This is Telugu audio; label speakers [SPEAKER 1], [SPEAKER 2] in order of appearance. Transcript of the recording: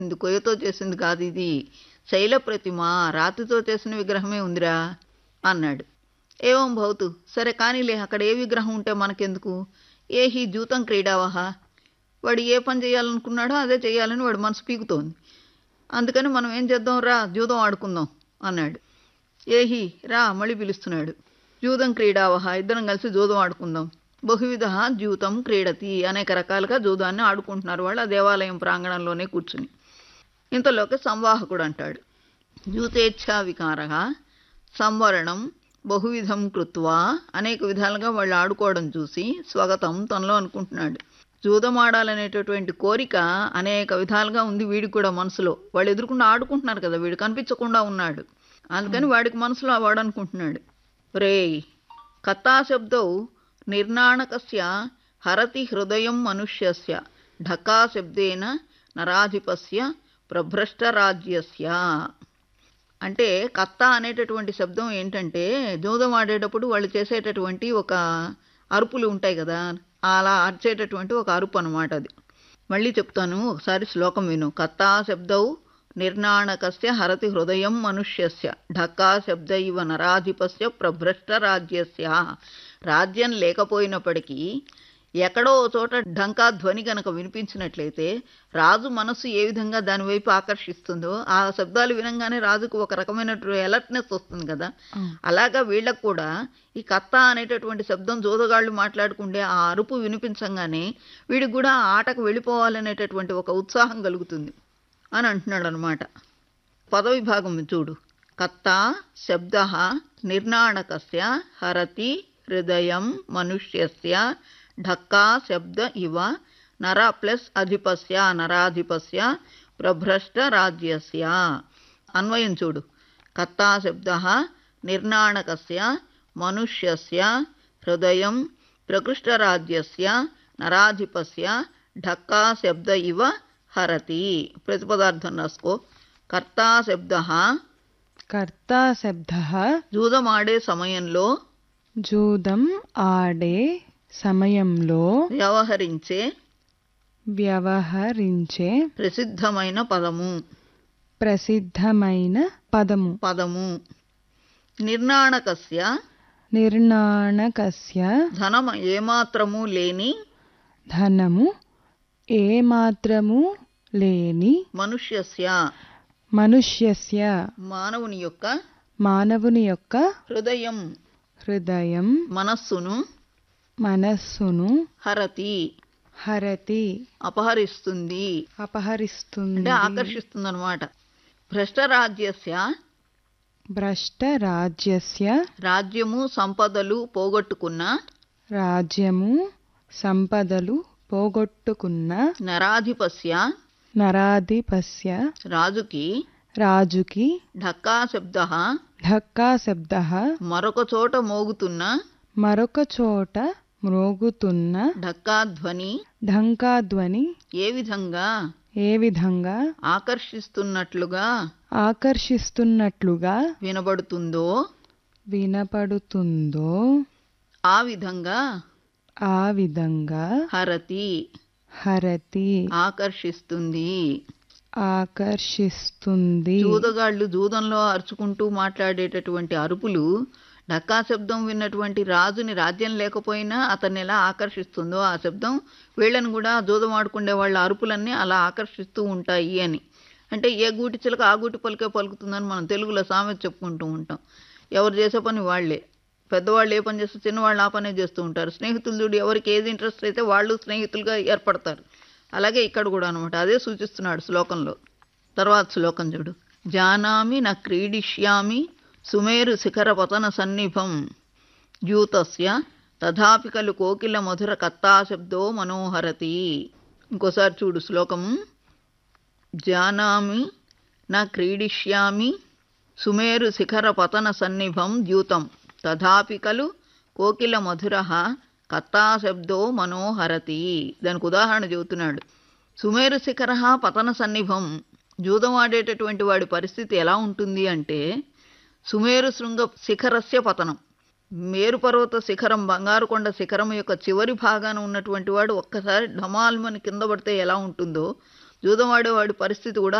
[SPEAKER 1] ఇది కొయ్యతో చేసింది కాదు ఇది శైల ప్రతిమ రాతితో చేసిన విగ్రహమే ఉందిరా అన్నాడు ఏవం భవతు సరే కానీలే అక్కడ ఏ విగ్రహం ఉంటే మనకెందుకు ఏ హీ జూతం క్రీడావహ వాడు ఏ పని చేయాలనుకున్నాడో అదే చేయాలని వాడు మనసు పీకుతోంది అందుకని మనం ఏం చేద్దాం రా జూదం ఆడుకుందాం అన్నాడు ఏహి రా మళ్ళీ పిలుస్తున్నాడు జూదం క్రీడావహ ఇద్దరం కలిసి జూదం ఆడుకుందాం బహువిధ జూతం క్రీడతి అనేక రకాలుగా జూదాన్ని ఆడుకుంటున్నారు వాళ్ళు ఆ దేవాలయం ప్రాంగణంలోనే కూర్చుని ఇంతలోకి సంవాహకుడు అంటాడు జూతేచ్ఛా వికారగా సంవరణం బహువిధం కృత్వా అనేక విధాలుగా వాళ్ళు ఆడుకోవడం చూసి స్వగతం తనలో అనుకుంటున్నాడు జూదం ఆడాలనేటటువంటి కోరిక అనేక విధాలుగా ఉంది వీడికి కూడా మనసులో వాళ్ళు ఎదురుకుండా ఆడుకుంటున్నారు కదా వీడు కనిపించకుండా ఉన్నాడు అందుకని వాడికి మనసులో వాడు అనుకుంటున్నాడు రే కథాశబ్దౌ నిర్నాణకస్య హరతి హృదయం మనుష్యస్య ఢకాశబ్దేన నరాధిపస్య ప్రభ్రష్టరాజ్యస్య అంటే కత్త అనేటటువంటి శబ్దం ఏంటంటే జూదం ఆడేటప్పుడు వాళ్ళు చేసేటటువంటి ఒక అరుపులు ఉంటాయి కదా అలా అరిచేటటువంటి ఒక అరుపు అనమాట అది మళ్ళీ చెప్తాను ఒకసారి శ్లోకం విను కత్తా శబ్దౌ నిర్నాణకస్య హరతి హృదయం మనుష్యస్య ఢక్కా శబ్ద ఇవ నరాధిపస్య ప్రభ్రష్ట రాజ్యస్య రాజ్యం లేకపోయినప్పటికీ ఎక్కడో ఓ చోట ఢంకా ధ్వని గనక వినిపించినట్లయితే రాజు మనస్సు ఏ విధంగా దాని వైపు ఆకర్షిస్తుందో ఆ శబ్దాలు వినంగానే రాజుకు ఒక రకమైన అలర్ట్నెస్ వస్తుంది కదా అలాగా వీళ్ళకు కూడా ఈ కత్త అనేటటువంటి శబ్దం జోదగాళ్ళు మాట్లాడుకుంటే ఆ అరుపు వినిపించంగానే వీడికి కూడా ఆ ఆటకు వెళ్ళిపోవాలనేటటువంటి ఒక ఉత్సాహం కలుగుతుంది అని అంటున్నాడు అనమాట పదవిభాగం చూడు కత్త శబ్ద నిర్నాణకస్య హరతి హృదయం మనుష్యస్య ఢక్కా శబ్ద ఇవ నర ప్లస్ అధిపస్య నరాధిపస్య ప్రభ్రష్ట రాజ్యస్య అన్వయం చూడు కత్తా శబ్ద నిర్నాణకస్య మనుష్యస్య హృదయం ప్రకృష్టరాజ్యస్య నరాధిపస్య ఢక్కా శబ్ద ఇవ హరతి ప్రతిపదార్థం రాసుకో కర్తా శబ్ద
[SPEAKER 2] కర్తా శబ్ద
[SPEAKER 1] జూదమాడే సమయంలో
[SPEAKER 2] జూదం ఆడే సమయంలో
[SPEAKER 1] వ్యవహరించే
[SPEAKER 2] వ్యవహరించే
[SPEAKER 1] ప్రసిద్ధమైన పదము
[SPEAKER 2] ప్రసిద్ధమైన పదము
[SPEAKER 1] పదము నిర్నాణకస్య
[SPEAKER 2] నిర్నాణకస్య
[SPEAKER 1] ధనం ఏమాత్రము లేని
[SPEAKER 2] ధనము ఏమాత్రము లేని
[SPEAKER 1] మనుష్యస్య
[SPEAKER 2] మనుష్యస్య
[SPEAKER 1] మానవుని యొక్క
[SPEAKER 2] మానవుని యొక్క
[SPEAKER 1] హృదయం
[SPEAKER 2] హృదయం
[SPEAKER 1] మనస్సును
[SPEAKER 2] మనస్సును
[SPEAKER 1] హరతి
[SPEAKER 2] హరతి
[SPEAKER 1] అపహరిస్తుంది
[SPEAKER 2] అపహరిస్తుంది
[SPEAKER 1] అంటే ఆకర్షిస్తుంది అనమాట భ్రష్టరాజ్యస్య
[SPEAKER 2] భ్రష్ట రాజ్యస్య
[SPEAKER 1] రాజ్యము సంపదలు పోగొట్టుకున్న
[SPEAKER 2] రాజ్యము సంపదలు పోగొట్టుకున్న
[SPEAKER 1] నరాధిపస్య
[SPEAKER 2] నరాధిపస్య
[SPEAKER 1] రాజుకి
[SPEAKER 2] రాజుకి
[SPEAKER 1] ఢక్కా శబ్ద
[SPEAKER 2] ఢక్కా శబ్ద
[SPEAKER 1] మరొక చోట మోగుతున్న
[SPEAKER 2] మరొక చోట మ్రోగుతున్న
[SPEAKER 1] ఢక్కా ధ్వని
[SPEAKER 2] ఢంకాధ్వని
[SPEAKER 1] ఏ విధంగా
[SPEAKER 2] ఏ విధంగా
[SPEAKER 1] ఆకర్షిస్తున్నట్లుగా
[SPEAKER 2] ఆకర్షిస్తున్నట్లుగా
[SPEAKER 1] వినబడుతుందో
[SPEAKER 2] వినపడుతుందో
[SPEAKER 1] ఆ విధంగా
[SPEAKER 2] ఆ విధంగా
[SPEAKER 1] హరతి
[SPEAKER 2] హరతి
[SPEAKER 1] ఆకర్షిస్తుంది
[SPEAKER 2] ఆకర్షిస్తుంది
[SPEAKER 1] జూదగాళ్ళు జూదంలో అరుచుకుంటూ మాట్లాడేటటువంటి అరుపులు డక్కా శబ్దం విన్నటువంటి రాజుని రాజ్యం లేకపోయినా అతన్ని ఎలా ఆకర్షిస్తుందో ఆ శబ్దం వీళ్ళని కూడా జూదం ఆడుకునే వాళ్ళ అరుపులన్నీ అలా ఆకర్షిస్తూ ఉంటాయి అని అంటే ఏ గూటి చిలక ఆ గూటి పలికే పలుకుతుందని మనం తెలుగులో సామెత చెప్పుకుంటూ ఉంటాం ఎవరు చేసే పని వాళ్ళే పెద్దవాళ్ళు ఏ పని చేస్తే చిన్నవాళ్ళు ఆ పనే చేస్తూ ఉంటారు స్నేహితులు చూడు ఎవరికి ఏది ఇంట్రెస్ట్ అయితే వాళ్ళు స్నేహితులుగా ఏర్పడతారు అలాగే ఇక్కడ కూడా అనమాట అదే సూచిస్తున్నాడు శ్లోకంలో తర్వాత శ్లోకం చూడు జానామి న క్రీడిష్యామి సుమేరు శిఖర పతన సన్నిభం జ్యూతస్య తథాపి కలు కోకిల మధుర కత్తాశబ్దో మనోహరతి ఇంకోసారి చూడు శ్లోకము జానామి న క్రీడిష్యామి సుమేరు శిఖర పతన సన్నిభం ద్యూతం తథాపి కలు కోకిల మధుర కత్తాశబ్దో మనోహరతి దానికి ఉదాహరణ చెబుతున్నాడు సుమేరు శిఖర పతన సన్నిభం జూదం ఆడేటటువంటి వాడి పరిస్థితి ఎలా ఉంటుంది అంటే సుమేరు శృంగ శిఖరస్య పతనం మేరు పర్వత శిఖరం బంగారు కొండ శిఖరం యొక్క చివరి భాగాన ఉన్నటువంటి వాడు ఒక్కసారి ఢమాల్మని కింద పడితే ఎలా ఉంటుందో జూదం ఆడేవాడి పరిస్థితి కూడా